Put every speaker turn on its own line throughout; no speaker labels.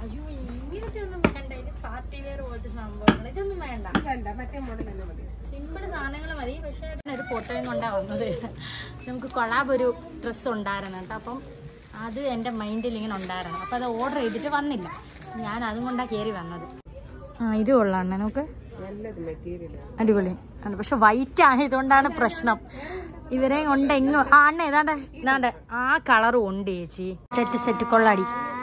അയ്യോ ഇങ്ങനത്തെ ഒന്നും വേണ്ട ഇത് പാർട്ടി വെയർ പോലത്തെ സംഭവങ്ങൾ ഇതൊന്നും വേണ്ട
വേണ്ട മറ്റേ മോഡൽ തന്നെ മതി
സിമ്പിൾ സാധനങ്ങൾ മതി പക്ഷേ ഒരു ഫോട്ടോയും കൊണ്ടാണ് വന്നത് നമുക്ക് കൊളാബ് ഒരു ഡ്രസ്സ് ഉണ്ടായിരുന്നു കേട്ടോ അപ്പം അത് എൻ്റെ മൈൻഡിൽ ഇങ്ങനെ ഉണ്ടായിരുന്നു അപ്പം അത് ഓർഡർ ചെയ്തിട്ട് വന്നില്ല ഞാൻ അതും കൊണ്ടാണ് കയറി വന്നത് ആ ഇത് കൊള്ളാണ് നമുക്ക്
നല്ലത് മെറ്റീരിയൽ
അടിപൊളി ആണ് പക്ഷെ വൈറ്റ് ആയതുകൊണ്ടാണ് പ്രശ്നം ഇവരെ കൊണ്ട് എങ്ങോ ആ അണ്ണ ഏതാണ്ട് ഇതാണ്ട് ആ കളറും ഉണ്ട് ചേച്ചി സെറ്റ് സെറ്റ് കൊള്ളാടി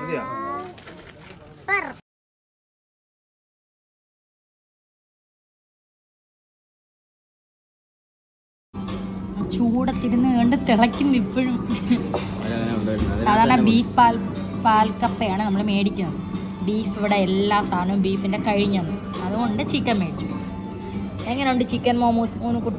ചൂടത്തിരുന്ന് കണ്ട് തിളയ്ക്കുന്നു ഇപ്പോഴും സാധാരണ ബീഫ് പാൽ പാൽക്കപ്പയാണ് നമ്മൾ മേടിക്കുന്നത് ബീഫ് ഇവിടെ എല്ലാ സാധനവും ബീഫിൻ്റെ കഴിഞ്ഞു അതുകൊണ്ട് ചിക്കൻ മേടിച്ചു എങ്ങനെയുണ്ട് ചിക്കൻ മോമോസ് മൂന്ന് കുട്ട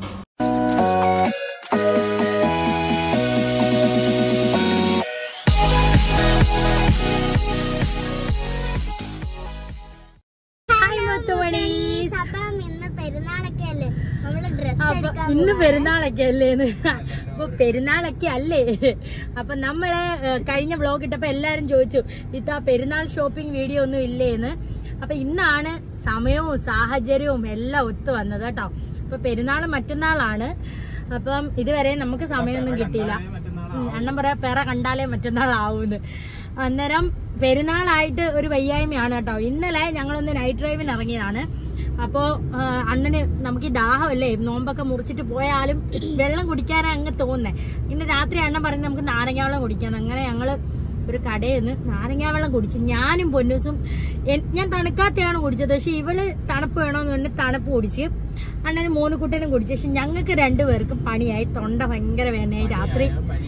അപ്പം ഇന്ന് പെരുന്നാളൊക്കെ അല്ലേ നമ്മള് ഡ്രസ്
അപ്പൊ ഇന്ന് പെരുന്നാളൊക്കെ അല്ലേന്ന് അപ്പൊ പെരുന്നാളൊക്കെ അല്ലേ അപ്പൊ നമ്മള് ഏഹ്, കഴിഞ്ഞ വ്ലോഗ് ഇട്ടപ്പോ എല്ലാരും ചോദിച്ചു ഇത്ത പെരുന്നാൾ ഷോപ്പിംഗ് വീഡിയോ ഒന്നും ഇല്ലേന്ന് അപ്പൊ ഇന്നാണ് സമയവും സാഹചര്യവും എല്ലാം ഒത്തു വന്നത് കേട്ടോ അപ്പൊ പെരുന്നാൾ മറ്റന്നാളാണ് അപ്പം ഇതുവരെ നമുക്ക് സമയമൊന്നും കിട്ടിയില്ല ഉം, അണ്ണൻ പറയാ പെറ കണ്ടാലേ മറ്റന്നാളാവൂന്ന് അന്നേരം പെരുന്നാളായിട്ട് ഒരു വയ്യായ്മയാണ് കേട്ടോ ഇന്നലെ ഞങ്ങളൊന്ന് നൈറ്റ് ഡ്രൈവിന് ഇറങ്ങിയതാണ് അപ്പോ ആ, അണ്ണന് നമുക്ക് ഈ ദാഹമല്ലേ നോമ്പൊക്കെ മുറിച്ചിട്ട് പോയാലും വെള്ളം കുടിക്കാനാ അങ്ങ് തോന്നുന്നേ പിന്നെ രാത്രി അണ്ണൻ പറയുന്നത് നമുക്ക് നാരങ്ങ വെള്ളം കുടിക്കാൻ അങ്ങനെ ഞങ്ങള് ഒരു കടയിൽ നിന്ന് നാരങ്ങ വെള്ളം കുടിച്ച് ഞാനും പൊന്നൂസും എൻ- ഞാൻ തണുക്കാത്തയാണ് കുടിച്ചത് പക്ഷെ ഇവള് തണുപ്പ് വേണമെന്ന് പറഞ്ഞ് തണുപ്പ് കുടിച്ച് അണ്ണന് മൂന്ന് കുട്ടനും കുടിച്ചു പക്ഷെ ഞങ്ങൾക്ക് രണ്ടുപേർക്കും പണിയായി തൊണ്ട ഭയങ്കര വേദനയായി രാത്രി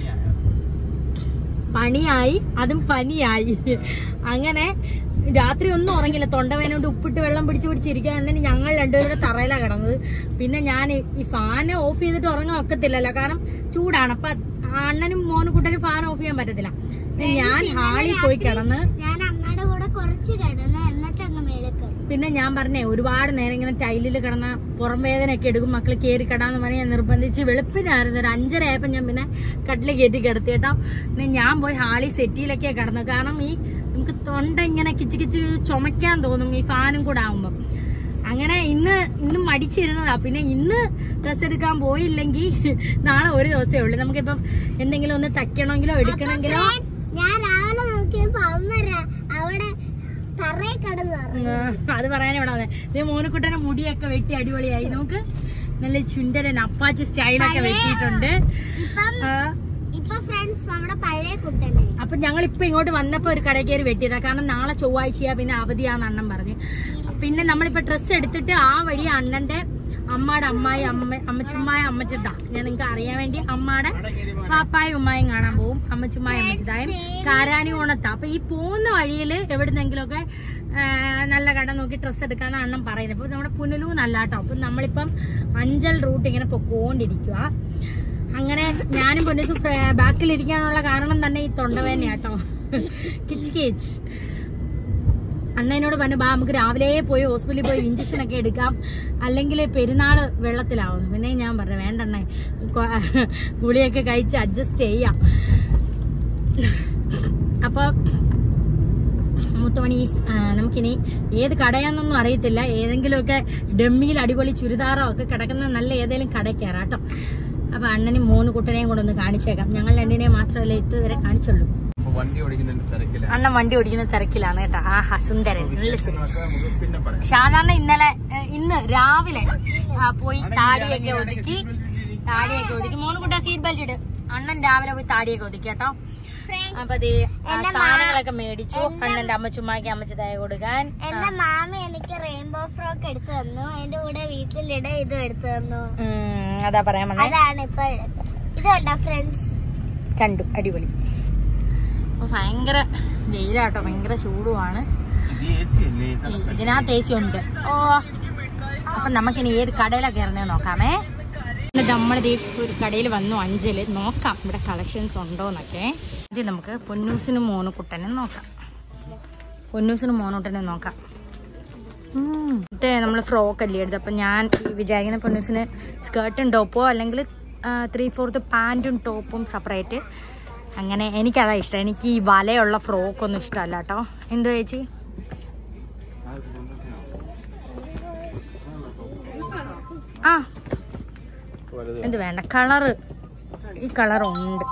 പണിയായി അതും പനിയായി അങ്ങനെ രാത്രി ഒന്നും ഉറങ്ങില്ല തൊണ്ടവേന കൊണ്ട് ഉപ്പിട്ട് വെള്ളം പിടിച്ച് പിടിച്ചിരിക്കുക എന്നിട്ട് ഞങ്ങൾ രണ്ടുപേരുടെ തറയിലാണ് കിടന്നത് പിന്നെ ഞാൻ ഈ ഫാൻ ഓഫ് ചെയ്തിട്ട് ഉറങ്ങാൻ ഒക്കത്തില്ലല്ലോ കാരണം ചൂടാണ് അപ്പൊ അണ്ണനും മോനും കുട്ടനും ഫാൻ ഓഫ് ചെയ്യാൻ പറ്റത്തില്ല പിന്നെ ഞാൻ ഹാളിൽ പോയി കിടന്ന്
ഞാൻ അമ്മയുടെ കൂടെ കുറച്ച് കിടന്ന് എന്നിട്ട് അങ്ങ് മേലെ കയറി
പിന്നെ ഞാൻ പറഞ്ഞേ ഒരുപാട് നേരം ഇങ്ങനെ ടൈലിൽ കിടന്ന പുറം വേദനയൊക്കെ എടുക്കും മക്കള് കയറി കിടാന്ന് പറഞ്ഞ് ഞാൻ നിർബന്ധിച്ച് വെളുപ്പിനായിരുന്നു ഒരു അഞ്ചര ആയപ്പോ ഞാൻ പിന്നെ കട്ടില് കയറ്റി കിടത്തി കേട്ടോ പിന്നെ ഞാൻ പോയി ഹാളി സെറ്റിയിലൊക്കെ കിടന്നു കാരണം ഈ നമുക്ക് തൊണ്ട ഇങ്ങനെ കിച്ച് കിച്ച് ചുമക്കാൻ തോന്നും ഈ ഫാനും കൂടെ ആവുമ്പോ അങ്ങനെ ഇന്ന് ഇന്ന് മടിച്ചിരുന്നതാ പിന്നെ ഇന്ന് ഡ്രസ് എടുക്കാൻ പോയില്ലെങ്കിൽ നാളെ ഒരു ദിവസമേ ഉള്ളൂ നമുക്കിപ്പം എന്തെങ്കിലും ഒന്ന് തയ്ക്കണമെങ്കിലോ എടുക്കണമെങ്കിലോ
ഞാൻ രാവിലെ നോക്കിയപ്പോ അമ്മ ര- അവിടെ തറയിൽ കിടന്നു
ഉം, അത് പറയാൻ ഇവിടെ വന്നേ ഇത് മോനക്കുട്ടനെ മുടിയൊക്കെ വെട്ടി അടിപൊളിയായി നമുക്ക് നല്ല ചുണ്ടരൻ അപ്പാച്ചി സ്റ്റൈലൊക്കെ വെട്ടിയിട്ടുണ്ട്
ഇപ്പം
ആ,
ഇപ്പൊ ഫ്രണ്ട്സ് നമ്മുടെ പഴയ കുട്ടനെ
അപ്പൊ ഞങ്ങൾ ഇപ്പൊ ഇങ്ങോട്ട് വന്നപ്പോ ഒരു കടയിൽ കയറി വെട്ടിയതാ കാരണം നാളെ ചൊവ്വാഴ്ചയാ പിന്നെ അവധിയാന്ന് അണ്ണൻ പറഞ്ഞു പിന്നെ നമ്മളിപ്പോ ഡ്രസ്സ് എടുത്തിട്ട് ആ വഴി അണ്ണന്റെ അമ്മയുടെ അമ്മായി അമ്മ അമ്മച്ചുമ്മായ അമ്മച്ചിട്ടാ ഞാൻ നിങ്ങൾക്ക് അറിയാൻ വേണ്ടി അമ്മയുടെ പാപ്പായും ഉമ്മായും കാണാൻ പോകും അമ്മച്ചുമ്മായ അമ്മച്ചിതായും കാരാനി ഓണത്താ അപ്പൊ ഈ പോകുന്ന വഴിയില് എവിടുന്നെങ്കിലുമൊക്കെ ആ, നല്ല കട നോക്കി ഡ്രസ്സ് എടുക്കാന്ന് അണ്ണൻ പറയുന്നത് അപ്പൊ നമ്മുടെ പുനലൂ നല്ല കേട്ടോ അപ്പൊ നമ്മളിപ്പം അഞ്ചൽ റൂട്ട് ഇങ്ങനെ പൊക്കോണ്ടിരിക്കുക അങ്ങനെ ഞാനും പൊന്നിസും ബാക്കിലിരിക്കാനുള്ള കാരണം തന്നെ ഈ തൊണ്ടവേദന കേട്ടോ കിച്ച് കിച്ച് അണ്ണനോട് പറഞ്ഞു ബാ നമുക്ക് രാവിലെ പോയി ഹോസ്പിറ്റലിൽ പോയി ഇഞ്ചക്ഷൻ ഒക്കെ എടുക്കാം അല്ലെങ്കിൽ പെരുന്നാള് വെള്ളത്തിലാവുന്നു പിന്നെ ഞാൻ പറഞ്ഞു വേണ്ടണ്ണേ കൊ- ഗുളിയൊക്കെ കഴിച്ച് അഡ്ജസ്റ്റ് ചെയ്യാം അപ്പൊ മുത്തോണീസ് നമുക്കിനി ഏത് കടയാന്നൊന്നും അറിയത്തില്ല ഏതെങ്കിലുമൊക്കെ ഡമ്മിയിൽ അടിപൊളി ചുരിദാറോ ഒക്കെ കിടക്കുന്ന നല്ല ഏതെങ്കിലും കടയിൽ കയറാം കേട്ടോ അപ്പൊ അണ്ണനും മൂന്ന് കുട്ടനെയും കൂടെ ഒന്ന് കാണിച്ചേക്കാം ഞങ്ങൾ രണ്ടിനെയും മാത്രമല്ല ഇതുവരെ കാണിച്ചുള്ളൂ
വണ്ടി ഓടിക്കുന്നതിന്റെ തിരക്കില്ല
അണ്ണൻ വണ്ടി ഓടിക്കുന്ന തിരക്കിലാണ് കേട്ടോ ആഹാ സുന്ദരൻ നല്ല സുന്ദരൻ
നമുക്ക് പിന്നെ പറയാം
സാധാരണ ഇന്നലെ ഏഹ്, ഇന്ന് രാവിലെ ആ, പോയി താടിയൊക്കെ ഒതുക്കി താടിയൊക്കെ ഒതുക്കി മോന് കൂട്ടാ സീറ്റ് ബെൽറ്റ് ഇട് അണ്ണൻ രാവിലെ പോയി താടിയൊക്കെ ഒതുക്കി കേട്ടോ അപ്പൊ ദേ, ആ, സാധനങ്ങളൊക്കെ മേടിച്ചു അണ്ണന്റെ അമ്മച്ചുമ്മാക്ക് അമ്മച്ചതായ കൊടുക്കാൻ
എന്റെ മാമ എനിക്ക് റെയിൻബോ ഫ്രോക്ക് എടുത്തു തന്നു അതിന്റെ കൂടെ വീട്ടിലിട ഇതും എടുത്തു തന്നു
ഉം, അതാ പറയാൻ വന്നേ
അതാണ് ഇപ്പൊ എടുത്തത് ഇത് കണ്ടോ ഫ്രണ്ട്സ്
കണ്ടു അടിപൊളി അപ്പൊ ഭയങ്കര വെയിലാട്ടോ ഭയങ്കര ചൂടുമാണ്
ഇത് എ സി അല്ലേ
ഈ- ഇതിനകത്ത് എ സി ഉണ്ട് ഓ അപ്പൊ നമുക്കിനി ഏത് കടയിലൊക്കെ ഇറങ്ങി നോക്കാമേ എന്നിട്ട് നമ്മളിത് ഒരു കടയിൽ വന്നു അഞ്ചല് നോക്കാം ഇവിടെ കളക്ഷൻസ് ഉണ്ടോന്നൊക്കെ ഇത് നമുക്ക് പൊന്നൂസിനും മോനുകുട്ടനും നോക്കാം പൊന്നൂസിനും മോനുകുട്ടനും നോക്കാം ഉം. ഇത് നമ്മൾ ഫ്രോക്ക് അല്ലേ എടുത്തത് അപ്പം ഞാൻ ഈ വിചാരിക്കുന്ന പൊന്നൂസിന് സ്കേർട്ടും ടോപ്പോ അല്ലെങ്കിൽ ത്രീ ഫോർത്ത് പാൻറ്റും ടോപ്പും സെപ്പറേറ്റ് അങ്ങനെ എനിക്കതാ ഇഷ്ടം എനിക്ക് ഈ വലയുള്ള ഫ്രോക്കൊന്നും ഇഷ്ടമല്ല കേട്ടോ എന്തോ ചേച്ചി ആ എന്ത് വേണ്ട കളറ് ഈ കളർ ഉണ്ട്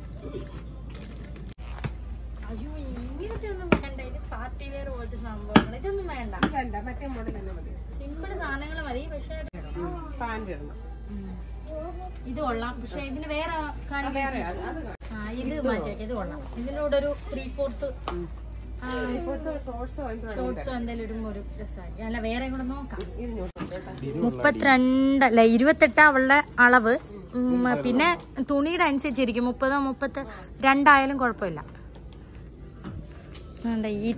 അയ്യോ ഇങ്ങനത്തെ ഒന്നും വേണ്ട ഇത് പാർട്ടി വെയർ പോലത്തെ സംഭവങ്ങൾ ഇതൊന്നും വേണ്ട
ഇതല്ല മറ്റേ മോഡൽ തന്നെ മതി
സിമ്പിൾ സാധനങ്ങൾ മതി പക്ഷെ
പാൻറ് ഇടണം
ഇത് കൊള്ളാം പക്ഷെ ഇതിന് വേറെ കാര്യം
വേറെ അത് അത് കാണാം.
ആ ഇത് മാറ്റി ഇത് കൊള്ളാം ഇതിനോട് ഒരു ത്രീ ഫോർത്ത്
ഇപ്പോഴത്തെ ഷോർട്സോ എന്തുവാ
ഷോർട്സ് എന്തെങ്കിലും ഇടുമ്പോ ഒരു രസമായിരിക്കും അല്ല വേറെ കൂടെ നോക്കാം
ഇരുന്നൂറ് കേട്ടോ
മുപ്പത്തിരണ്ട് അല്ല ഇരുപത്തെട്ട് അവളുടെ അളവ് ഉം, പിന്നെ തുണിയുടെ അനുസരിച്ചിരിക്കും മുപ്പതോ മുപ്പത്തി രണ്ടായാലും കുഴപ്പമില്ല വേണ്ട ഈ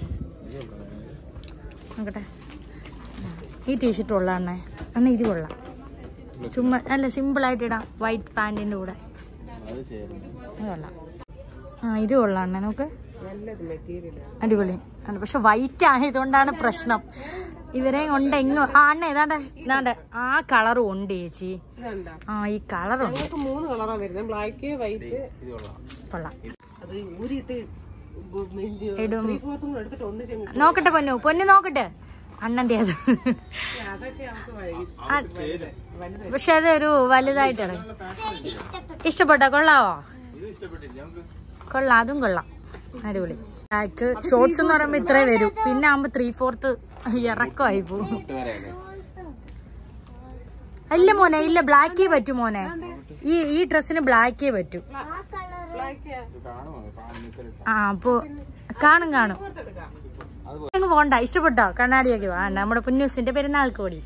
നോക്കട്ടെ ഈ ടീഷർട്ട് കൊള്ളാം അണ്ണേ അണ്ണ ഇത് കൊള്ളാം ചുമ്മാ അല്ല സിമ്പിളായിട്ട് ഇടാം വൈറ്റ് പാൻറ്റിൻ്റെ കൂടെ
അത് ചെയ്യാം
ഇത് കൊള്ളാം ആ ഇത് കൊള്ളാം അണ്ണേ നോക്ക്
നല്ലത് മെറ്റീരിയൽ
അടിപൊളി ആണ് പക്ഷെ വൈറ്റ് ആയതുകൊണ്ടാണ് പ്രശ്നം ഇവരെ കൊണ്ട് എങ്ങോ ആ അണ്ണ ഏതാണ്ട് ഇതാണ്ട് ആ കളറും ഉണ്ട് ചേച്ചി
ഇതെന്താ
ആ ഈ കളറുണ്ട്
ഞങ്ങൾക്ക് മൂന്ന് കളറാ വരുന്നത് ബ്ലാക്ക് വൈറ്റ്
ഇത് കൊള്ളാം
കൊള്ളാം
അത് ഊരിയിട്ട്
ഇടും.
ത്രീ ഫോർത്തും കൂടെ എടുത്തിട്ട് ഒന്ന് ചെങ്ങ
നോക്കട്ടെ പൊന്നു പൊന്നു നോക്കട്ടെ അണ്ണന്റെ അത്
അതൊക്കെ നമുക്ക്
ആ,
വലുത്
പക്ഷെ അതൊരു വലുതായിട്ടാണ് ഇഷ്ടപ്പെട്ടോ കൊള്ളാവോ
ഇത് ഇഷ്ടപ്പെട്ടില്ല നമുക്ക്
കൊള്ളാം അതും കൊള്ളാം അടിപൊളി ബാക്ക് ഷോർട്സ് എന്ന് പറയുമ്പോ ഇത്രേ വരും പിന്നെ ആകുമ്പോ ത്രീ ഫോർത്ത് ഇറക്കമായി പോകും
ഇട്ട് വരാല്ലേ
ഇല്ല മോനെ ഇല്ല ബ്ലാക്കേ പറ്റൂ മോനെ ഈ ഈ ഡ്രസ്സിന് ബ്ലാക്കേ പറ്റൂ
ബ്ലാക്ക്
ഇത് കാണുമോ കാണുന്ന
ആ അപ്പൊ കാണും കാണും
എടുക്കാം
അങ്ങ് പോണ്ട ഇഷ്ടപ്പെട്ടോ കണ്ണാടിയൊക്കെ വേണ്ട നമ്മുടെ പുന്നൂസിന്റെ പെരുന്നാൾക്ക് കൂടി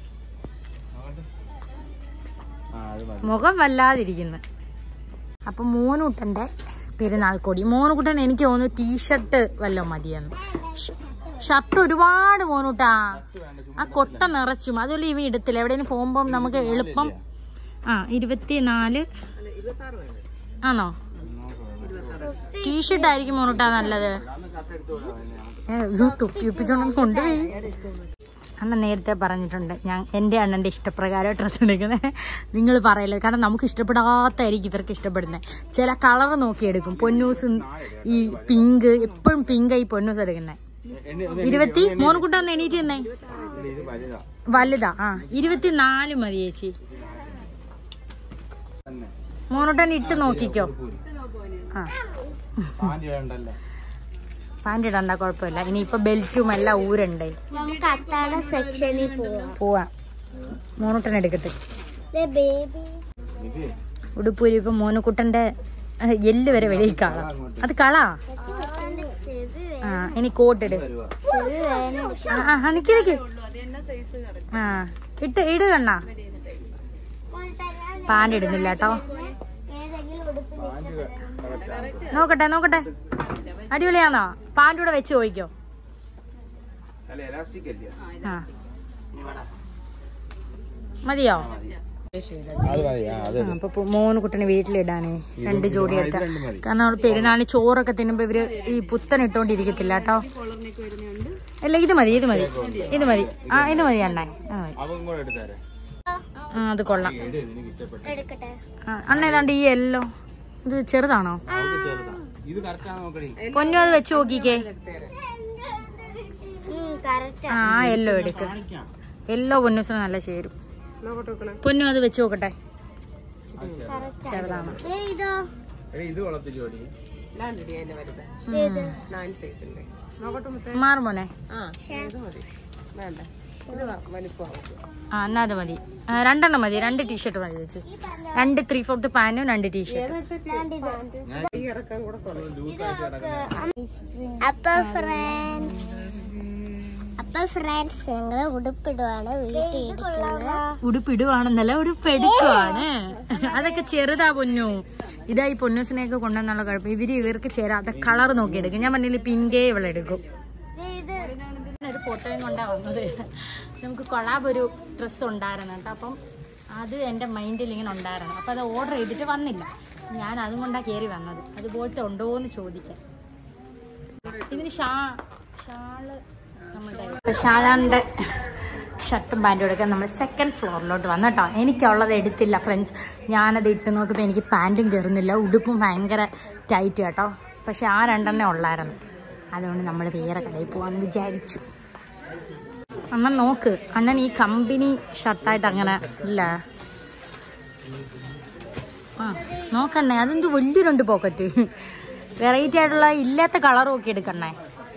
ആ അത് മതി
മുഖം വല്ലാതിരിക്കുന്നു അപ്പൊ മൂന്നുട്ടന്റെ പെരുന്നാൾ കൊടി മൂന്നുകുട്ടൻ എനിക്ക് തോന്നുന്നു ടീഷർട്ട് വല്ലതും മതിയെന്ന് ഷ- ഷർട്ട് ഒരുപാട് മൂന്നുട്ടാ ആ കൊട്ട നിറച്ചും അതുപോലെ ഇവ ഇടത്തില്ല എവിടെയും പോകുമ്പം നമുക്ക് എളുപ്പം ആ ഇരുപത്തിനാല്
ഇരുപത്താറ് വേണം
ആണോ ടീഷർട്ട് ആയിരിക്കും മോനുട്ടാ നല്ലത് ഏ, ഇത് തുപ്പിപ്പിച്ചോണ്ട് കൊണ്ടുപോയി അണ്ണൻ നേരത്തെ പറഞ്ഞിട്ടുണ്ട് ഞാൻ എൻ്റെ അണ്ണൻ്റെ ഇഷ്ടപ്രകാരം ഡ്രസ്സ് എടുക്കുന്നത് നിങ്ങൾ പറയല്ലേ കാരണം നമുക്ക് ഇഷ്ടപ്പെടാത്തായിരിക്കും ഇവർക്ക് ഇഷ്ടപ്പെടുന്നത് ചില കളർ നോക്കിയെടുക്കും പൊന്നൂസ് ഈ പിങ്ക് എപ്പോഴും പിങ്ക് ഈ പൊന്നൂസ് എടുക്കുന്നത് ഇരുപത്തി മൂന്ന് കൂട്ടാന്ന് എണീറ്റ് തന്നെ
ഇത് വലുതാ
വലുതാ ആ ഇരുപത്തിനാല് മതി ചേച്ചി
തന്നെ
മോനൂട്ടൻ ഇട്ട് നോക്കിക്കോ ആ
പാൻറ് വേണ്ടല്ലേ
പാൻറ് ഇടണ്ട കുഴപ്പമില്ല ഇനിയിപ്പോ ബെൽറ്റും എല്ലാം ഊരണ്ടേ
നമുക്ക് അത്താഴ സെക്ഷനിൽ പോവാം
പോവാം മോനൂട്ടൻ എടുക്കട്ടെ
ബേബി
ഇത്
ഉടുപ്പൂരി ഇപ്പൊ മോനുക്കുട്ടന്റെ അഹ്, എല്ല് വരെ വെളിയിൽ കാണാം അത് കളാ
ചെവി
ആ ഇനി കോട്ടിട്
വരുവാ
ചെവി വേണം
ആ ആ, നിക്ക് നിക്ക് ആ ഇട്ട് ഇട് കണ്ണാ പാൻറ് ഇടുന്നില്ല കേട്ടോ
ഏതെങ്കിലും ഉടുപ്പിൽ
പാൻറ് കറക്റ്റാ
നോക്കട്ടെ നോക്കട്ടെ അടിപൊളിയാണോ പാൻറ് കൂടെ വെച്ച് ചോദിക്കോ
അല്ല എലാസ്റ്റിക് അല്ലേ
ആ മതിയോ
അത് മതി ആ അത്
ആ, അപ്പൊ പു- മൂന്ന് കുട്ടനെ വീട്ടിലിടാനേ രണ്ട് ജോഡി എടുത്ത
രണ്ടും മതി
കാരണം അവള് പെരുന്നാളിന് ചോറൊക്കെ തിന്നുമ്പോ ഇവര് ഈ പുത്തൻ ഇട്ടോണ്ടിരിക്കത്തില്ല കേട്ടോ അല്ല ഇത് മതി ഇത് മതി ഇത് മതി ആ ഇത് മതി അണ്ണേ ആ മതി
അവൻ കൂടെ എടുത്തേരെ
ആ അത് കൊള്ളാം
എട് നിനക്ക് ഇഷ്ടപ്പെട്ടു
എടുക്കട്ടെ
ആ, അണ്ണ ഏതാണ്ട് ഈ യെല്ലോ ഇത് ചെറുതാണോ
അവൾക്ക് ചെറുതാ ഇത് കറക്റ്റാ നോക്കടി
പൊന്നു അത് വെച്ച് നോക്കിക്കേ
കറക്റ്റ്
ആ യെല്ലോ എടുക്ക്
കാണിക്കാം
യെല്ലോ പൊന്നൂസിന് നല്ല ചേരും
നോക്കട്ടെ നോക്കണേ
പൊന്നു അത് വെച്ച് നോക്കട്ടെ
അത് ചെറുതാ.
ചെറുതാണ്
ഇതോ
എടി ഇത് കൊള്ളത്തില്ല ജോഡി
ഇതാണ് ഇടി അതിന്റെ വലുത്
ഇത്
നാല് സൈസിന്റെ നോക്കട്ടെ മുത്തേ
മാറു മോനെ
ആ ഇത് മതി വേണ്ട ഇത് വ- വലിപ്പമാവും
ആ എന്നാ അത് മതി ആ, രണ്ടെണ്ണം മതി രണ്ട് ടീഷർട്ട് മതി ചേച്ചി രണ്ട് ത്രീ ഫോർത്ത് പാന്റും രണ്ട് ടീഷർട്ട്
ഈ ഇറക്കാൻ കൂടെ കുറയും
അപ്പൊ ഫ്രണ്ട്സ് അപ്പൊ ഫ്രണ്ട്സ് ഞങ്ങള് ഉടുപ്പിടുവാണ് വീട്ടിൽ ഇരിക്കുന്നത്
ഉടുപ്പിടുവാണെന്നല്ല ഉടുപ്പെടുക്കുവാണ് അതൊക്കെ ചെറുതാ പൊന്നു ഇതാ ഈ പൊന്നൂസിനെയൊക്കെ കൊണ്ടുവന്നുള്ള കുഴപ്പം ഇവര് ഇവർക്ക് ചേരാത്ത കളർ നോക്കി എടുക്കും ഞാൻ പറഞ്ഞില്ല പിങ്കേ ഇവളെടുക്കും ഒരു ഫോട്ടോയും കൊണ്ടാ വന്നത് നമുക്ക് കൊളാബ് ഒരു ഡ്രസ്സ് ഉണ്ടായിരുന്നു കേട്ടോ അപ്പം അത് എൻ്റെ മൈൻഡിൽ ഇങ്ങനെ ഉണ്ടായിരുന്നു അപ്പം അത് ഓർഡർ ചെയ്തിട്ട് വന്നില്ല ഞാൻ അതും കൊണ്ടാണ് കയറി വന്നത് അതുപോലത്തെ ഉണ്ടോ എന്ന് ചോദിക്കാം ഇതിന് ഷാ ഷാള് നമ്മുടെ ഷാജാന്റെ ഷർട്ടും പാൻറ്റും എടുക്കാൻ നമ്മൾ സെക്കൻഡ് ഫ്ലോറിലോട്ട് വന്നു കേട്ടോ എനിക്കുള്ളത് എടുത്തില്ല ഫ്രണ്ട്സ് ഞാനത് ഇട്ട് നോക്കുമ്പോൾ എനിക്ക് പാൻറ്റും കയറുന്നില്ല ഉടുപ്പും ഭയങ്കര ടൈറ്റ് കേട്ടോ പക്ഷെ ആ രണ്ടെണ്ണേ ഉള്ളായിരുന്നു അതുകൊണ്ട് നമ്മൾ വേറെ കടയിൽ പോകാമെന്ന് വിചാരിച്ചു അണ്ണൻ നോക്ക് അണ്ണൻ ഈ കമ്പനി ഷർട്ടായിട്ട് അങ്ങനെ ഇല്ല ആ നോക്കണ്ണേ അതെന്ത് വലിയ രണ്ട് പോക്കറ്റ് വെറൈറ്റി ആയിട്ടുള്ള ഇല്ലാത്ത കളറും ഒക്കെ എടുക്കണ്ണേ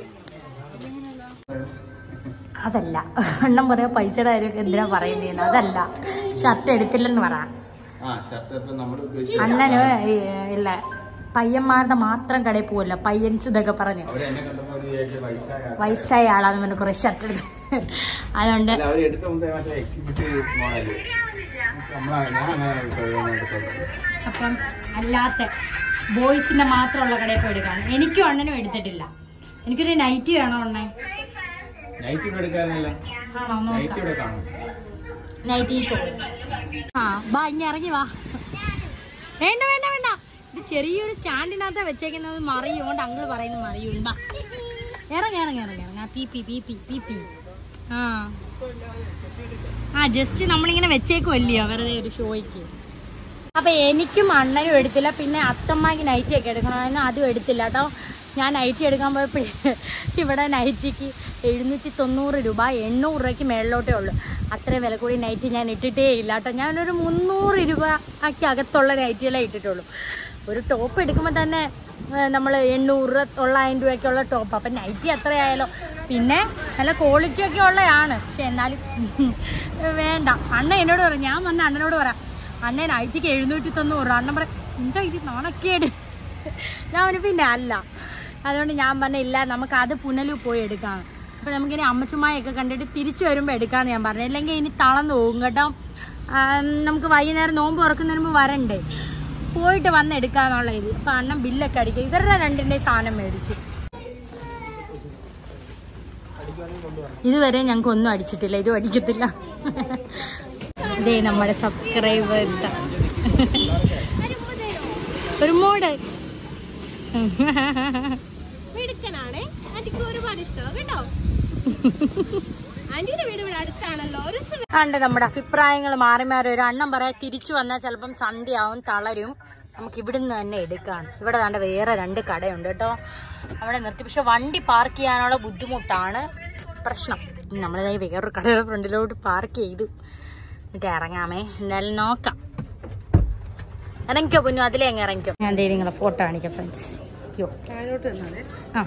അതല്ല അണ്ണൻ പറയാ പൈസയുടെ കാര്യമൊക്കെ എന്തിനാ പറയുന്നതെന്ന് അതല്ല ഷർട്ട് എടുത്തില്ലെന്ന് പറ
ആ ഷർട്ട് ഇപ്പൊ നമ്മൾ ഉദ്ദേശിച്ച
അണ്ണന് ഈ, ഇല്ല പയ്യന്മാരുടെ മാത്രം കടയിൽ പോവല്ല പയ്യൻസ് ഇതൊക്കെ പറഞ്ഞു
അവര് എന്നെ കണ്ടപ്പോ ഒരു വിചാരിച്ചു വയസ്സായ ആളാ.
വയസ്സായ ആളാന്ന് പറഞ്ഞ് കുറെ ഷർട്ട് എടുത്ത് അതുകൊണ്ട്
അല്ല, അവര് എടുത്ത മുമ്പേ മറ്റേ എക്സിബിറ്റീവ് മോഡല് നമ്മളാ ഞാൻ അങ്ങനെ എടുത്തത് എടുത്തത്
അപ്പം അല്ലാത്ത ബോയ്സിന്റെ മാത്രമുള്ള കടയിൽ പോയി എടുക്കണം എനിക്കും അണ്ണനും എടുത്തിട്ടില്ല എനിക്കൊരു നൈറ്റി വേണോ അണ്ണേ
നൈറ്റ് ഇവിടെ എടുക്കാറില്ല
ആണോ
നൈറ്റ്
നോക്കാം
ഇവിടെ കാണും
നൈറ്റി ഷോ ആ ബാ ഇനി ഇറങ്ങി വാ വേണ്ട വേണ്ട വേണ്ട ഇത് ചെറിയൊരു സ്റ്റാൻഡിനകത്താ വെച്ചേക്കുന്നത് മറിയുകൊണ്ട് അങ്കിൾ പറയുന്നത് മറിയും ബാ ഇറങ്ങി ഇറങ്ങി ഇറങ്ങി ഇറങ്ങി ആ പി പി പി പി പി പി ആ ആ ജസ്റ്റ് നമ്മളിങ്ങനെ വെച്ചേക്കുമല്ലയോ വെറുതെ ഒരു ഷോയ്ക്ക് അപ്പൊ എനിക്കും അണ്ണനും എടുത്തില്ല പിന്നെ അത്തമ്മക്ക് നൈറ്റി ഒക്കെ എടുക്കണമെന്ന് അതും എടുത്തില്ല കേട്ടോ ഞാൻ നൈറ്റി എടുക്കാൻ പോയപ്പോഴേ ഇവിടെ നൈറ്റിക്ക് എഴുന്നൂറ്റി തൊണ്ണൂറ് രൂപ എണ്ണൂറ് രൂപയ്ക്ക് മേളിലോട്ടേ ഉള്ളൂ അത്രയും വില കൂടി നൈറ്റി ഞാൻ ഇട്ടിട്ടേ ഇല്ല കേട്ടോ ഞാനൊരു മുന്നൂറ് രൂപയ്ക്ക് അകത്തുള്ള നൈറ്റികളെ ഇട്ടിട്ടുള്ളൂ ഒരു ടോപ്പ് എടുക്കുമ്പോൾ തന്നെ നമ്മൾ എണ്ണൂറ് തൊള്ളായിരം രൂപയ്ക്കുള്ള ടോപ്പ് അപ്പം നൈറ്റി എത്രയായാലോ പിന്നെ നല്ല ക്വാളിറ്റി ഒക്കെ ഉള്ളതാണ് പക്ഷെ എന്നാലും വേണ്ട അണ്ണ എന്നോട് പറ ഞാൻ വന്ന അണ്ണനോട് പറയാം അണ്ണൻ ആഴ്ചക്ക് എഴുന്നൂറ്റി തൊണ്ണൂറ് അണ്ണൻ പറ എന്താ ഇത് നാണക്കേട് ഞാൻ പറഞ്ഞു പിന്നെ അല്ല അതുകൊണ്ട് ഞാൻ പറഞ്ഞ ഇല്ല നമുക്ക് അത് പുനലു പോയി എടുക്കാം അപ്പം നമുക്കിനി അമ്മച്ചുമായൊക്കെ കണ്ടിട്ട് തിരിച്ചു വരുമ്പോൾ എടുക്കാമെന്ന് ഞാൻ പറഞ്ഞു അല്ലെങ്കിൽ ഇനി തളർന്നു പോകും കേട്ടോ ആ, നമുക്ക് വൈകുന്നേരം നോമ്പ് തുറക്കുന്നതിന് മുമ്പ് വരണ്ടേ പോയിട്ട് വന്ന് എടുക്കാന്നുള്ള ഇത് അപ്പം അണ്ണൻ ബില്ലൊക്കെ അടിക്കുക ഇവരുടെ രണ്ടിൻ്റെ സാധനം മേടിച്ചു ഇതുവരെ ഞങ്ങൾക്ക് ഒന്നും അടിച്ചിട്ടില്ല ഇതും അടിക്കത്തില്ല ഇതേ നമ്മുടെ സബ്സ്ക്രൈബർ ഒരു മോഡ്
മിടുക്കനാണേ ആന്റിക്ക് ഒരുപാട് ഇഷ്ടമാണ് കേട്ടോ ആന്റിയുടെ വീട് ഇവിടെ അടുത്താണല്ലോ ഒരു
കണ്ട് നമ്മുടെ അഭിപ്രായങ്ങൾ മാറി മാറി ഒരു അണ്ണം പറയാ തിരിച്ചു വന്നാൽ ചിലപ്പം സന്ധ്യയാവും തളരും നമുക്ക് ഇവിടുന്ന് തന്നെ എടുക്കാം ഇവിടെ ദാണ്ട് വേറെ രണ്ട് കടയുണ്ട് കേട്ടോ അവിടെ നിർത്തി പക്ഷെ വണ്ടി പാർക്ക് ചെയ്യാനുള്ള ബുദ്ധിമുട്ടാണ് പ്രശ്നം നമ്മളിതാ ഈ വേറൊരു കടയുടെ ഫ്രണ്ടിലോട്ട് പാർക്ക് ചെയ്തു എന്നിട്ട് ഇറങ്ങാമേ എന്തായാലും നോക്കാം ഇറങ്ങിക്കോ പൊന്നു അതിലേ അങ്ങ് ഇറങ്ങിക്കോ ഞാൻ ദേ നിങ്ങളെ ഫോട്ടോ കാണിക്കാം ഫ്രണ്ട്സ് അയ്യോ
താഴോട്ട് നിന്നാണേ
ആ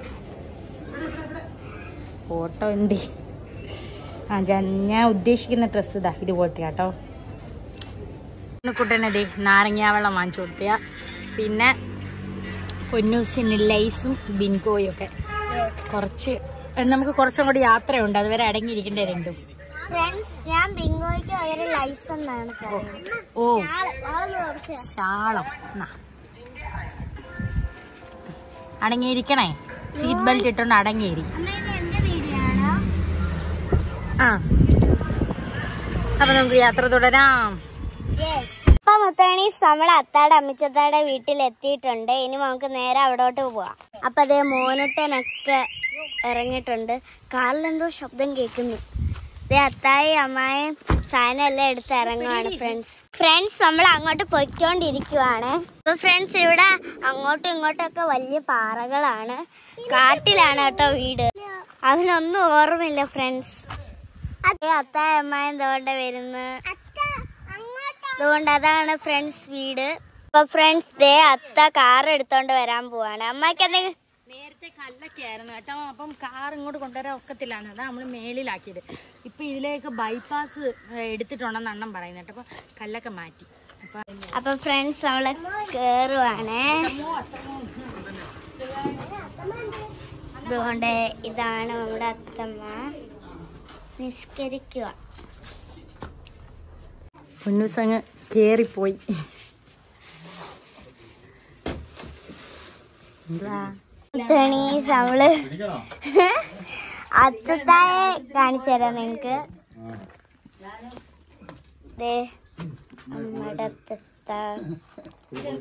ഫോട്ടോ എന്ത് ആ ഞാൻ ഞാൻ ഉദ്ദേശിക്കുന്ന ഡ്രസ്സ് ഇതാ ഇതുപോലത്തെ കേട്ടോ കുട്ടനതേ നാരങ്ങ വെള്ളം വാങ്ങിച്ചു കൊടുത്തിയ പിന്നെ പൊന്നൂസിന് ലൈസും ബിൻകോയും ഒക്കെ കുറച്ച് നമുക്ക് കുറച്ചും കൂടി യാത്രയുണ്ട് അതുവരെ അടങ്ങിയിരിക്കേണ്ട രണ്ടും
ഫ്രണ്ട്സ് ഞാൻ ബിങ്കോയ്ക്ക് പകരം ലൈസൻസ് എന്നാണ് പറയുന്നത്
ഓ
അതൊന്ന് കുറച്ച്
ശാളം എന്നാ. അടങ്ങിയിരിക്കണേ സീറ്റ് ബെൽറ്റ് ഇട്ടോണ്ട് അടങ്ങിയിരിക്കും
അമ്മ ഇത് എന്റെ വീഡിയോ ആണോ
ആ അപ്പൊ നമുക്ക് യാത്ര തുടരാം
ഇപ്പൊ മുത്തണീസ് നമ്മളെ അത്താടെ അമ്മിച്ചത്താടെ വീട്ടിൽ എത്തിയിട്ടുണ്ട് ഇനി നമുക്ക് നേരെ അവിടോട്ട് പോവാം അപ്പൊ അതേ മോനുട്ടനൊക്കെ ഇറങ്ങിയിട്ടുണ്ട് കാറിലെന്തോ ശബ്ദം കേൾക്കുന്നു ദേ അത്തായി അമ്മായും സാധനം എല്ലാം എടുത്ത് ഇറങ്ങുവാണ് ഫ്രണ്ട്സ് ഫ്രണ്ട്സ് നമ്മൾ അങ്ങോട്ട് പൊയ്ക്കൊണ്ടിരിക്കുവാണ് അപ്പൊ ഫ്രണ്ട്സ് ഇവിടെ അങ്ങോട്ടും ഇങ്ങോട്ടും ഒക്കെ വലിയ പാറകളാണ് കാട്ടിലാണ് കേട്ടോ വീട് അവനൊന്നും ഓർമ്മയില്ല ഫ്രണ്ട്സ് അതേ അത്തായ അമ്മായും തോണ്ട വരുന്നു അതുകൊണ്ട് അതാണ് ഫ്രണ്ട്സ് വീട് അപ്പൊ ഫ്രണ്ട്സ് ദേ അത്ത കാർ എടുത്തോണ്ട് വരാൻ പോവാണ് അമ്മയ്ക്ക് എന്തെങ്കിലും
നേരത്തെ കല്ലൊക്കെ ആയിരുന്നു കേട്ടോ അപ്പം കാർ ഇങ്ങോട്ട് കൊണ്ടുവരാൻ ഒക്കത്തില്ലാന്ന് അതാ നമ്മൾ മേളിലാക്കിയത് ഇപ്പൊ ഇതിലേക്ക് ബൈപ്പാസ് എടുത്തിട്ടുണ്ടെന്ന് അണ്ണം പറയുന്നത് കേട്ടോ അപ്പൊ കല്ലൊക്കെ മാറ്റി അപ്പൊ
അപ്പൊ ഫ്രണ്ട്സ് നമ്മള് കേറുവാണേ അതുകൊണ്ട് ഇതാണ് നമ്മുടെ അത്തമ്മ നിസ്കരിക്കുക
പൊന്നൂസങ്ങ് കേറിപ്പോയി എന്താ
പ്രണീസ് നമ്മള് അത്തത്തായെ കാണിച്ചു തരാം നിങ്ങക്ക് ദേ നമ്മുടെ അത്തത്ത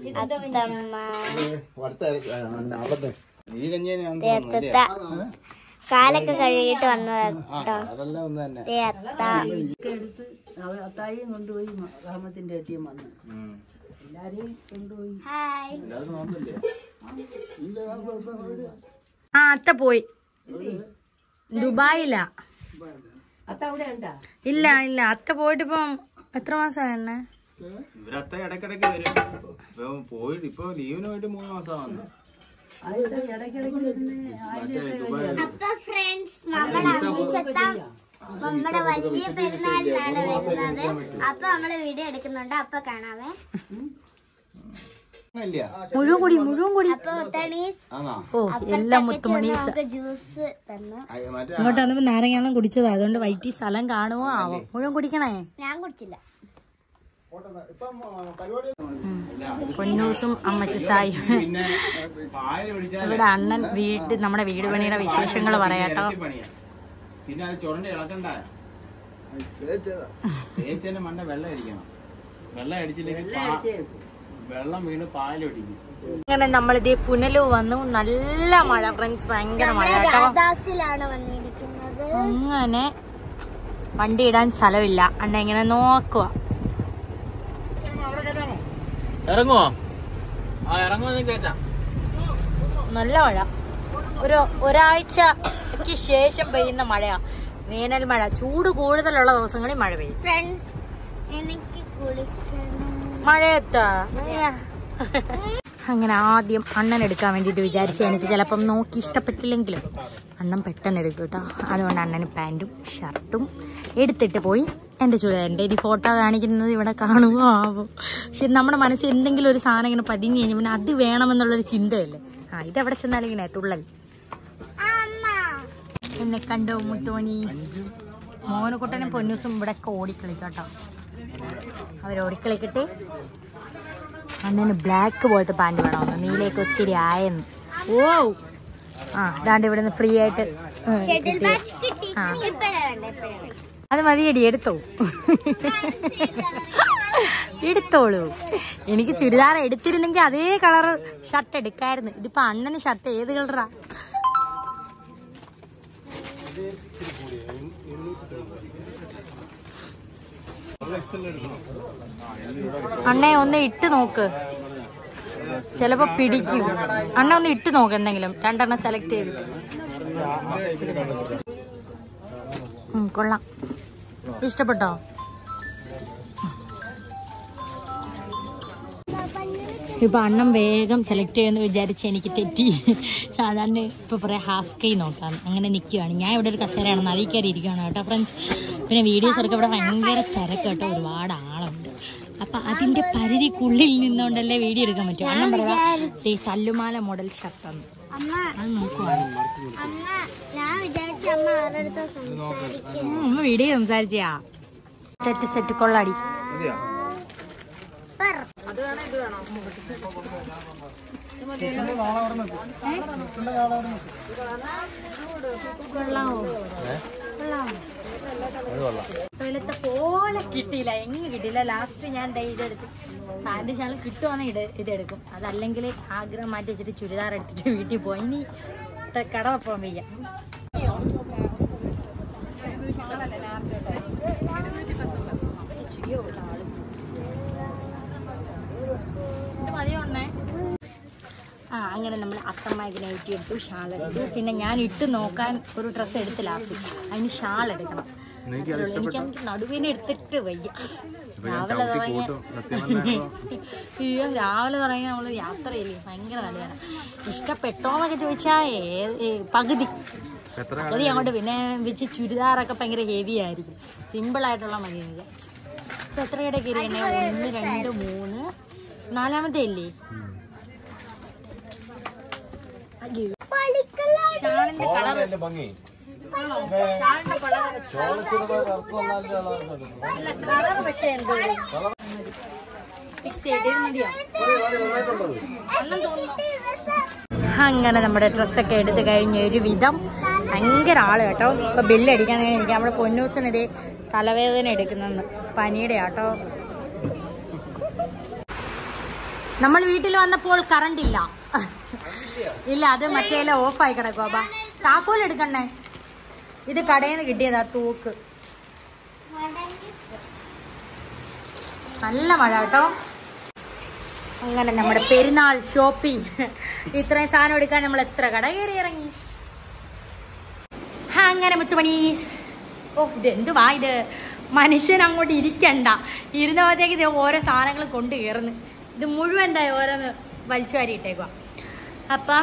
അത്തമ്മ
നീ കഞ്ഞിയാണ്
ദേ അത്തത്ത കാലൊക്കെ കഴുകിയിട്ട് വന്നതാ കേട്ടോ
അതെല്ലാം ഒന്ന് തന്നെ
ദേ അത്ത
എടുത്ത് അവ അത്തായും കൊണ്ടുപോയി റഹമത്തിന്റെ ഏട്ടിയും വന്നു എല്ലാരെയും കൊണ്ടുപോയി
ഹായ്
എല്ലാവരും നോക്കില്ലേ
ആ അത്ത പോയി ദുബായിലാ
അത്ത അവിടെ ഉണ്ടാ
ഇല്ല ഇല്ല അത്ത പോയിട്ട് ഇപ്പം എത്ര മാസമായി എന്നെ
ഇവരത്ത ഇടയ്ക്കിടയ്ക്ക് വരും ഇപ്പൊ പോയിട്ട് ഇപ്പൊ ലീവിന് പോയിട്ട് മൂന്ന് മാസമാണ്
അത് ഇടയ്ക്കിടയ്ക്ക് വരുന്നേ
മറ്റേ ദുബായ്
അപ്പൊ ഫ്രണ്ട്സ് നമ്മുടെ അമ്മിച്ചത്ത നമ്മുടെ വലിയ പെരുന്നാളിലാണ് വരുന്നത് അപ്പൊ നമ്മള് വീഡിയോ എടുക്കുന്നുണ്ട് അപ്പൊ കാണാവേ
ഇല്ല
മുഴുവൻ കൂടി മുഴുവൻ കൂടി
അപ്പൊ മുത്തണീസ്
ആണോ
ഓ എല്ലാം മുത്തുമണി
നമുക്ക് ജ്യൂസ് തന്നു
അയ്യ, മറ്റേ
ഇങ്ങോട്ട് വന്നപ്പോ നാരങ്ങാണം കുടിച്ചതാ അതുകൊണ്ട് വൈറ്റി സ്ഥലം കാണുമോ ആവോ മുഴുവൻ കുടിക്കണേ
ഞാൻ കുടിച്ചില്ല
പൊന്നൂസും അമ്മച്ചിത്തായും
പിന്നെ പായല് പിടിച്ചാൽ
ഇവിടെ അണ്ണൻ വീട് നമ്മുടെ വീട് പണിയുടെ വിശേഷങ്ങൾ പറയാട്ടോ
പണിയാ പിന്നെ അത് ചുരണ്ടി ഇളക്കണ്ട തേച്ചതിന്റെ മണ്ട വെള്ളം അടിക്കണം വെള്ളം അടിച്ചില്ലെങ്കിൽ പാ- വെള്ളം വീണ് പായല് പിടിക്കും
അങ്ങനെ നമ്മളിത് പുനലു വന്നു നല്ല മഴ ഫ്രണ്ട്സ് ഭയങ്കര മഴ കേട്ടോ
രാധാസിലാണ് വന്നിരിക്കുന്നത്
അങ്ങനെ വണ്ടി ഇടാൻ സ്ഥലമില്ല അണ്ണ ഇങ്ങനെ നോക്കുക
ഇറങ്ങുവോ ആ ഇറങ്ങുമോ കേട്ടാ
നല്ല മഴ ഒരു ഒരാഴ്ചക്ക് ശേഷം പെയ്യുന്ന മഴയാ വേനൽ മഴ ചൂട് കൂടുതലുള്ള ദിവസങ്ങളിൽ മഴ പെയ്യും
ഫ്രണ്ട്സ് എനിക്ക് കുളിക്കണം
മഴയത്താ അങ്ങനെ ആദ്യം അണ്ണൻ എടുക്കാൻ വേണ്ടിയിട്ട് വിചാരിച്ചു എനിക്ക് ചിലപ്പം നോക്കി ഇഷ്ടപ്പെട്ടില്ലെങ്കിലും അണ്ണൻ പെട്ടെന്ന് എടുക്കും കേട്ടോ അതുകൊണ്ട് അണ്ണന് പാൻറ്റും ഷർട്ടും എടുത്തിട്ട് പോയി എൻ്റെ ചുരിദാറിൻ്റെ ഇനി ഫോട്ടോ കാണിക്കുന്നത് ഇവിടെ കാണുമോ ആവോ പക്ഷെ നമ്മുടെ മനസ്സിൽ എന്തെങ്കിലും ഒരു സാധനം ഇങ്ങനെ പതിഞ്ഞ് കഴിഞ്ഞാൽ പിന്നെ അത് വേണമെന്നുള്ളൊരു ചിന്തയല്ലേ ആ ഇതെവിടെ ചെന്നാലും ഇങ്ങനെ തുള്ളൽ എന്നെ കണ്ടോ മുത്തോണി മോനക്കുട്ടനും പൊന്നൂസും ഇവിടെ ഒക്കെ ഓടിക്കളിക്കട്ടോ അവരോടിക്കളിക്കട്ടെ അണ്ണന് ബ്ലാക്ക് പോലത്തെ പാൻറ് വേണമെന്ന് നീലേക്ക് ഒത്തിരി ആയെന്ന് ഓ ആ ദാണ്ട് ഇവിടെ നിന്ന് ഫ്രീ ആയിട്ട് ഉം,
ഷട്ടിൽ
കിട്ടി.
ബാറ്റ് കിട്ടി
ആ.
ഇപ്പഴാ വേണ്ട ഇപ്പഴാ വേണ്ട.
അത് മതിയടി എടുത്തോ എടുത്തോളൂ എനിക്ക് ചുരിദാർ എടുത്തിരുന്നെങ്കിൽ അതേ കളർ ഷർട്ട് എടുക്കായിരുന്നു ഇതിപ്പോ അണ്ണന് ഷർട്ട് ഏത് കളറാ അണ്ണേ ഒന്ന് ഇട്ട് നോക്ക് ചിലപ്പോ പിടിക്കും അണ്ണ ഒന്ന് ഇട്ട് നോക്ക് എന്തെങ്കിലും രണ്ടെണ്ണം സെലക്ട് ചെയ്തിട്ട് ഉം, കൊള്ളാം ഇഷ്ടപ്പെട്ടോ ഇപ്പൊ അണ്ണം വേഗം സെലക്ട് ചെയ്യുമെന്ന് വിചാരിച്ച് എനിക്ക് തെറ്റി സാധാരണ ഇപ്പൊ പറയാം ഹാഫ് കൈ നോക്കാം അങ്ങനെ നിൽക്കുവാണ് ഞാൻ ഇവിടെ ഒരു കസേരയാണ് അതിൽ കയറി ഇരിക്കുകയാണ് കേട്ടോ ഫ്രണ്ട്സ് പിന്നെ വീഡിയോസ് ഒക്കെ ഇവിടെ ഭയങ്കര തിരക്ക് കേട്ടോ ഒരുപാട് ആളുണ്ട് അപ്പൊ അതിന്റെ പരിധിക്കുള്ളിൽ നിന്നുകൊണ്ടല്ലേ വീഡിയോ എടുക്കാൻ പറ്റും അണ്ണം പറയാ "ദേ സല്ലുമാല മോഡൽ ഷർട്ടാണ്
അമ്മ
അത് നോക്കുവാണ്
അമ്മ ഞാൻ വിചാരിച്ച അമ്മ ആരുടെ അടുത്താ സംസാരിക്കും
ഉം, അമ്മ വീഡിയോ സംസാരിച്ചാ സെറ്റ് സെറ്റ് കൊള്ളാടി
മതിയോ
കൊള്ളാമോ വെളുത്ത പോലെ കിട്ടിയില്ല എങ്ങ് കിട്ടിയില്ല ലാസ്റ്റ് ഞാൻ ദേ ഇതെടുത്ത് പാൻറ് ഷാൾ കിട്ടുവാന്ന് ഇട ഇതെടുക്കും അതല്ലെങ്കിൽ ആഗ്രഹം മാറ്റി വെച്ചിട്ട് ചുരിദാർ എടുത്തിട്ട് വീട്ടിൽ പോയി ഇനി കടവ പോകാൻ വയ്യ ഇച്ചിരിയേ ഉള്ളൂ ആള്. ഇത് മതിയോ അണ്ണേ? ആ അങ്ങനെ നമ്മൾ അത്തമ്മയ്ക്ക് നൈറ്റി എടുത്തു ഷാൾ എടുത്തു പിന്നെ ഞാൻ ഇട്ട് നോക്കാൻ ഒരു ഡ്രസ്സ് എടുത്ത് ലാസ്റ്റ് അതിന് ഷാൾ എടുക്കണം അത്രേ ഉള്ളൂ. എനിക്ക് എനിക്ക് നടുവിനെ എടുത്തിട്ട് വയ്യ രാവിലെ തുടങ്ങിയ അയ്യോ രാവിലെ തുടങ്ങി നമ്മൾ യാത്രയില്ലേ ഭയങ്കര നല്ലതാണ് ഇഷ്ടപ്പെട്ടോന്നൊക്കെ ചോദിച്ചാൽ പകുതി പകുതി അങ്ങോട്ട് പിന്നെ വെച്ച് ചുരിദാറൊക്കെ ഭയങ്കര ഹെവി ആയിരിക്കും സിമ്പിൾ ആയിട്ടുള്ള മതി എന്ന് വിചാരിച്ചു ഇപ്പൊ എത്ര കട കയറിയണേ ഒന്ന് രണ്ട് മൂന്ന് നാലാമത്തെ അല്ലേ അയ്യോ. ഷാളിന്റെ കളർ
ഭംഗി
ഷാളിന്റെ കളർ അല്ല കളർ പക്ഷേ എന്തോ ഫിക്സ് ചെയ്ത് മതിയോ അങ്ങനെ നമ്മുടെ ഡ്രസ്സൊക്കെ എടുത്ത് കഴിഞ്ഞ് ഒരു വിധം ഭയങ്കര ആള് കേട്ടോ ഇപ്പൊ ബില്ല് അടിക്കാൻ എനിക്ക് നമ്മുടെ പൊന്നൂസിന് ഇതേ തലവേദന എടുക്കുന്നെന്ന് പനിയുടെ ആട്ടോ നമ്മൾ വീട്ടിൽ വന്നപ്പോൾ കറണ്ട് ഇല്ല ഇല്ല അത് മറ്റേ ഓഫായി കിടക്കുക ബാ താക്കോൽ എടുക്കണ്ടേ ഇത് കടയിൽ നിന്ന് കിട്ടിയതാ തൂക്ക് നല്ല മഴ കേട്ടോ അങ്ങനെ നമ്മുടെ പെരുന്നാൾ ഷോപ്പിംഗ് ഇത്രയും സാധനം എടുക്കാൻ നമ്മൾ എത്ര കട കയറി ഇറങ്ങി ഹാ, അങ്ങനെ മുത്തുമണീസ് ഓ ഇത് എന്തുവാ ഇത് മനുഷ്യൻ അങ്ങോട്ട് ഇരിക്കണ്ട ഇരുന്നപ്പോഴത്തേക്ക് ഇത് ഓരോ സാധനങ്ങൾ കൊണ്ട് കയറുന്നു ഇത് മുഴുവൻ എന്താ ഓരോന്ന് വലിച്ചു വാരി ഇട്ടേക്കുക അപ്പം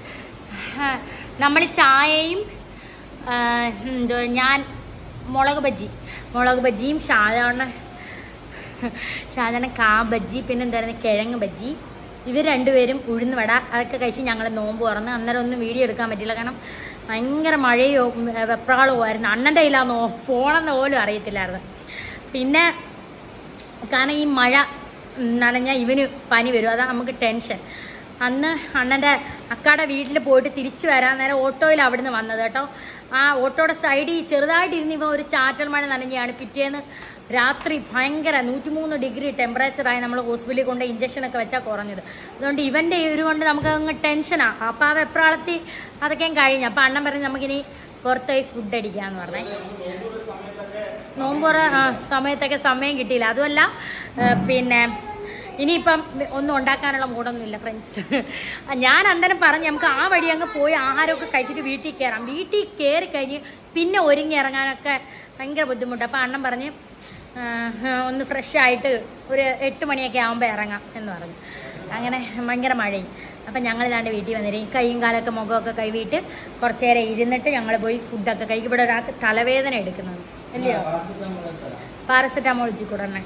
നമ്മൾ ചായയും ആ, എന്തോ ഞാൻ മുളക് ബജ്ജി മുളക് ബജ്ജിയും സാധാരണ സാധാരണ കാ ബജ്ജി പിന്നെ എന്തായിരുന്നു കിഴങ്ങ് ബജ്ജി ഇവർ രണ്ടുപേരും ഉഴുന്ന് വട അതൊക്കെ കഴിച്ച് ഞങ്ങൾ നോമ്പ് തുറന്ന് അന്നേരം ഒന്നും വീഡിയോ എടുക്കാൻ പറ്റില്ല കാരണം ഭയങ്കര മഴയോ ഉം, വെപ്രാളവും ആയിരുന്നു അണ്ണൻ്റെ കയ്യിലാന്നോ ഫോണെന്ന് പോലും അറിയത്തില്ലായിരുന്നു പിന്നെ കാരണം ഈ മഴ നനഞ്ഞാൽ ഇവന് പനി വരും അതാണ് നമുക്ക് ടെൻഷൻ അന്ന് അണ്ണൻ്റെ അക്കാടെ വീട്ടിൽ പോയിട്ട് തിരിച്ചു വരാൻ നേരം ഓട്ടോയിൽ അവിടുന്ന് വന്നത് കേട്ടോ ആ ഓട്ടോയുടെ സൈഡിൽ ചെറുതായിട്ടിരുന്ന് ഇവ ഒരു ചാറ്റൽ മഴ നനഞ്ഞാണ് പിറ്റേന്ന് രാത്രി ഭയങ്കര നൂറ്റിമൂന്ന് ഡിഗ്രി ടെമ്പറേച്ചറായി നമ്മൾ ഹോസ്പിറ്റലിൽ കൊണ്ട് ഇഞ്ചക്ഷനൊക്കെ വെച്ചാൽ കുറഞ്ഞത് അതുകൊണ്ട് ഇവൻ്റെ ഒരു കൊണ്ട് നമുക്ക് അങ്ങ് ടെൻഷനാണ് അപ്പോൾ ആ വെപ്രാളത്തിൽ അതൊക്കെയും കഴിഞ്ഞു അപ്പോൾ അണ്ണൻ പറഞ്ഞ് നമുക്കിനി പുറത്തുപോയി ഫുഡ് അടിക്കാമെന്ന് പറഞ്ഞേ നോമ്പുറ ആ, സമയത്തൊക്കെ സമയം കിട്ടിയില്ല അതുമല്ല ആ, പിന്നെ ഇനിയിപ്പം ഒന്നും ഉണ്ടാക്കാനുള്ള മൂടൊന്നുമില്ല ഫ്രണ്ട്സ് ഞാൻ അന്നേരം പറഞ്ഞ് നമുക്ക് ആ വഴി അങ്ങ് പോയി ആഹാരമൊക്കെ കഴിച്ചിട്ട് വീട്ടിൽ കയറാം വീട്ടിൽ കയറി കഴിഞ്ഞ് പിന്നെ ഒരുങ്ങി ഇറങ്ങാനൊക്കെ ഭയങ്കര ബുദ്ധിമുട്ട് അപ്പോൾ അണ്ണൻ പറഞ്ഞ് ആ, ഒന്ന് ഫ്രഷ് ആയിട്ട് ഒരു എട്ട് മണിയൊക്കെ ആകുമ്പോൾ ഇറങ്ങാം എന്ന് പറഞ്ഞു അങ്ങനെ ഭയങ്കര മഴയും അപ്പം ഞങ്ങൾ ഇതാണ്ട് വീട്ടിൽ വന്നിരും കൈയും കാലൊക്കെ മുഖമൊക്കെ കഴുകിയിട്ട് കുറച്ച് നേരം ഇരുന്നിട്ട് ഞങ്ങൾ പോയി ഫുഡൊക്കെ കഴിക്കും ഇവിടെ ഒരാൾക്ക് തലവേദന എടുക്കുന്നത് അല്ലയോ പാരസെറ്റാമോൾ ഉച്ചക്കൂടണേ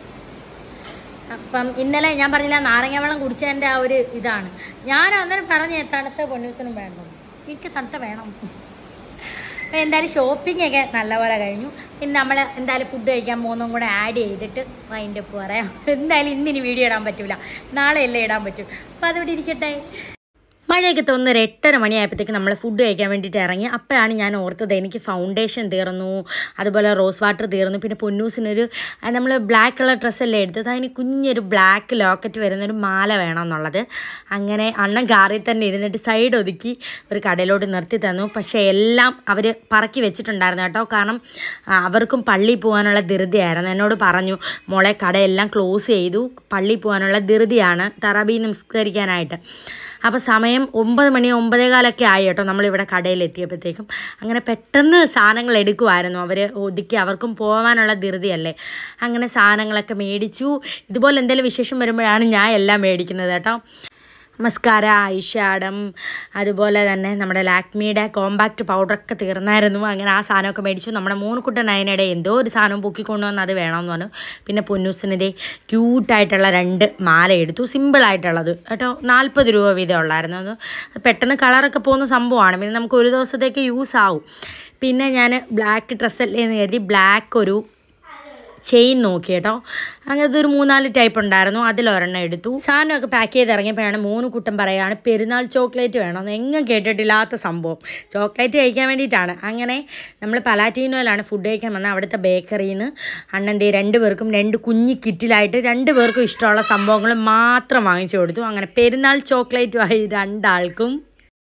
അപ്പം ഇന്നലെ ഞാൻ പറഞ്ഞില്ല നാരങ്ങ വെള്ളം കുടിച്ചതിൻ്റെ ആ ഒരു ഇതാണ് ഞാൻ അന്നേരം പറഞ്ഞ തണുത്ത പൊന്നൂസനും വേണം എനിക്ക് തണുത്ത വേണം അപ്പം എന്തായാലും ഷോപ്പിംഗ് ഒക്കെ നല്ലപോലെ കഴിഞ്ഞു പിന്നെ നമ്മൾ എന്തായാലും ഫുഡ് കഴിക്കാൻ മൂന്നും കൂടെ ആഡ് ചെയ്തിട്ട് അതിൻ്റെ ഒപ്പ് പറയാം എന്തായാലും ഇന്നിനി വീഡിയോ ഇടാൻ പറ്റൂല നാളെ അല്ലേ ഇടാൻ പറ്റൂ അപ്പം അതോടെ ഇരിക്കട്ടെ മഴയൊക്കെ തോന്നുന്ന ഒരു എട്ടര മണിയായപ്പോഴത്തേക്ക് നമ്മൾ ഫുഡ് കഴിക്കാൻ വേണ്ടിയിട്ട് ഇറങ്ങി അപ്പോഴാണ് ഞാൻ ഓർത്തത് എനിക്ക് ഫൗണ്ടേഷൻ തീർന്നു അതുപോലെ റോസ് വാട്ടർ തീർന്നു പിന്നെ പൊന്നൂസിനൊരു നമ്മൾ ബ്ലാക്ക് കളർ ഡ്രസ്സല്ലേ എടുത്തത് അതിന് കുഞ്ഞൊരു ബ്ലാക്ക് ലോക്കറ്റ് വരുന്നൊരു മാല വേണമെന്നുള്ളത് അങ്ങനെ അണ്ണൻ കാറിൽ തന്നെ ഇരുന്നിട്ട് സൈഡ് ഒതുക്കി ഒരു കടയിലോട്ട് നിർത്തി തന്നു പക്ഷേ എല്ലാം അവർ പറക്കി വെച്ചിട്ടുണ്ടായിരുന്നു കേട്ടോ കാരണം ആ, അവർക്കും പള്ളിയിൽ പോകാനുള്ള ധൃതിയായിരുന്നു എന്നോട് പറഞ്ഞു മോളെ കടയെല്ലാം ക്ലോസ് ചെയ്തു പള്ളിയിൽ പോകാനുള്ള ധൃതിയാണ് തറാബി നമസ്കരിക്കാനായിട്ട് അപ്പോൾ സമയം ഒമ്പത് മണി ഒമ്പതേ കാലൊക്കെ ആയി കേട്ടോ നമ്മളിവിടെ കടയിൽ എത്തിയപ്പോഴത്തേക്കും അങ്ങനെ പെട്ടെന്ന് സാധനങ്ങൾ എടുക്കുമായിരുന്നു അവർ ഒതുക്കി അവർക്കും പോകാനുള്ള ധൃതിയല്ലേ അങ്ങനെ സാധനങ്ങളൊക്കെ മേടിച്ചു ഇതുപോലെ എന്തെങ്കിലും വിശേഷം വരുമ്പോഴാണ് ഞാൻ എല്ലാം മേടിക്കുന്നത് കേട്ടോ മസ്കാര ഐഷാഡം അതുപോലെ തന്നെ നമ്മുടെ ലാക്മിയുടെ കോമ്പാക്റ്റ് പൗഡറൊക്കെ തീർന്നായിരുന്നു അങ്ങനെ ആ സാധനമൊക്കെ മേടിച്ചു നമ്മുടെ മൂന്നുകുട്ടൻ അതിനിടെ എന്തോ ഒരു സാധനം പൊക്കിക്കൊണ്ടുവന്ന് അത് വേണമെന്ന് പറഞ്ഞു പിന്നെ പൊന്നൂസിനിതേ ക്യൂട്ടായിട്ടുള്ള രണ്ട് മാല എടുത്തു സിമ്പിളായിട്ടുള്ളത് കേട്ടോ നാൽപ്പത് രൂപ വീതം ഉള്ളായിരുന്നു അത് പെട്ടെന്ന് കളറൊക്കെ പോകുന്ന സംഭവമാണ് പിന്നെ നമുക്ക് ഒരു ദിവസത്തേക്ക് യൂസ് ആവും പിന്നെ ഞാൻ ബ്ലാക്ക് ഡ്രസ്സല്ലേ എന്ന് കരുതി ബ്ലാക്ക് ഒരു ചെയിൻ നോക്കി കേട്ടോ അങ്ങനത്തെ ഒരു മൂന്നാല് ടൈപ്പ് ഉണ്ടായിരുന്നു അതിലൊരെണ്ണം എടുത്തു സാധനമൊക്കെ പാക്ക് ചെയ്ത് ഇറങ്ങിയപ്പോഴാണ് മൂന്ന് കുട്ടം പറയുകയാണ് പെരുന്നാൾ ചോക്ലേറ്റ് വേണമെന്ന് എങ്ങും കേട്ടിട്ടില്ലാത്ത സംഭവം ചോക്ലേറ്റ് കഴിക്കാൻ വേണ്ടിയിട്ടാണ് അങ്ങനെ നമ്മൾ പലാറ്റീനോയിലാണ് ഫുഡ് കഴിക്കാൻ വന്നത് അവിടുത്തെ ബേക്കറിയിൽ നിന്ന് അണ്ണൻ്റെ രണ്ട് പേർക്കും രണ്ട് കുഞ്ഞി കിറ്റിലായിട്ട് രണ്ട് പേർക്കും ഇഷ്ടമുള്ള സംഭവങ്ങൾ മാത്രം വാങ്ങിച്ചു കൊടുത്തു അങ്ങനെ പെരുന്നാൾ ചോക്ലേറ്റുമായി രണ്ടാൾക്കും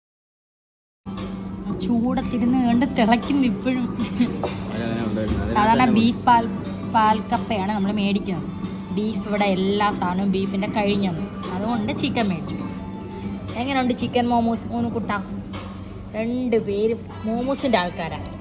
ചൂടത്തിരുന്ന് കണ്ട് തിളയ്ക്കുന്നു ഇപ്പോഴും സാധാരണ ബീഫ് പാൽ പാൽക്കപ്പയാണ് നമ്മൾ മേടിക്കുന്നത് ബീഫ് ഇവിടെ എല്ലാ സാധനവും ബീഫിൻ്റെ കഴിഞ്ഞാണ് അതുകൊണ്ട് ചിക്കൻ മേടിച്ചു എങ്ങനെയുണ്ട് ചിക്കൻ മോമോസ് മൂന്ന് കുട്ട രണ്ട് പേരും മോമോസിൻ്റെ ആൾക്കാരാണ്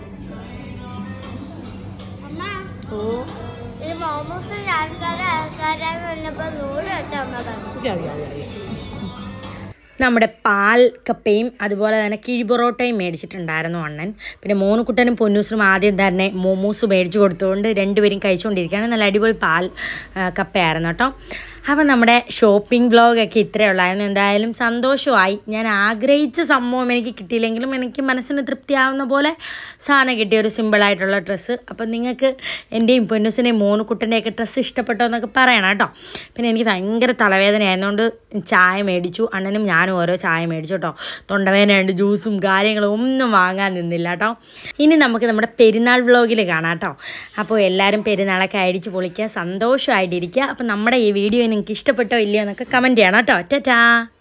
ഓ
ഈ മോമോസിന്റെ ആൾക്കാരെ ആൾക്കാരാന്ന് പറഞ്ഞപ്പോ നൂറ് വട്ടം അമ്മ പറഞ്ഞു
ഇത് അറിയാം, അറിയാം, അറിയാം. നമ്മുടെ പാൽ കപ്പയും അതുപോലെ തന്നെ കിഴിപൊറോട്ടയും മേടിച്ചിട്ടുണ്ടായിരുന്നു അണ്ണൻ പിന്നെ മോനുകുട്ടനും പൊന്നൂസിനും ആദ്യം തന്നെ മോമോസ് മേടിച്ചു കൊടുത്തുകൊണ്ട് രണ്ടുപേരും കഴിച്ചുകൊണ്ടിരിക്കുകയാണ് നല്ല അടിപൊളി പാൽ ആ, കപ്പയായിരുന്നു കേട്ടോ അപ്പം നമ്മുടെ ഷോപ്പിംഗ് വ്ളോഗൊക്കെ ഇത്രയേ ഉള്ളായിരുന്നു എന്തായാലും സന്തോഷമായി ഞാൻ ആഗ്രഹിച്ച സംഭവം എനിക്ക് കിട്ടിയില്ലെങ്കിലും എനിക്ക് മനസ്സിന് തൃപ്തിയാവുന്ന പോലെ സാധനം കിട്ടിയ ഒരു സിമ്പിളായിട്ടുള്ള ഡ്രസ്സ് അപ്പം നിങ്ങൾക്ക് എൻ്റെയും പൊന്നൂസിൻ്റെയും മോനുകുട്ടൻ്റെയൊക്കെ ഡ്രസ്സ് ഇഷ്ടപ്പെട്ടോ എന്നൊക്കെ പറയണം കേട്ടോ പിന്നെ എനിക്ക് ഭയങ്കര തലവേദന ആയതുകൊണ്ട് ചായ മേടിച്ചു അണ്ണനും ഞാനും ഓരോ ചായ മേടിച്ചു കേട്ടോ തൊണ്ടവേദനയുണ്ട് ജ്യൂസും കാര്യങ്ങളും ഒന്നും വാങ്ങാൻ നിന്നില്ല കേട്ടോ ഇനി നമുക്ക് നമ്മുടെ പെരുന്നാൾ വ്ളോഗിൽ കാണാം കേട്ടോ അപ്പോൾ എല്ലാവരും പെരുന്നാളൊക്കെ അടിച്ച് പൊളിക്കുക സന്തോഷമായിട്ടിരിക്കുക അപ്പോൾ നമ്മുടെ ഈ വീഡിയോ നിങ്ങൾക്ക് ഇഷ്ടപ്പെട്ടോ ഇല്ലയോ എന്നൊക്കെ കമൻറ്റ് ചെയ്യണം കേട്ടോ ടാറ്റാ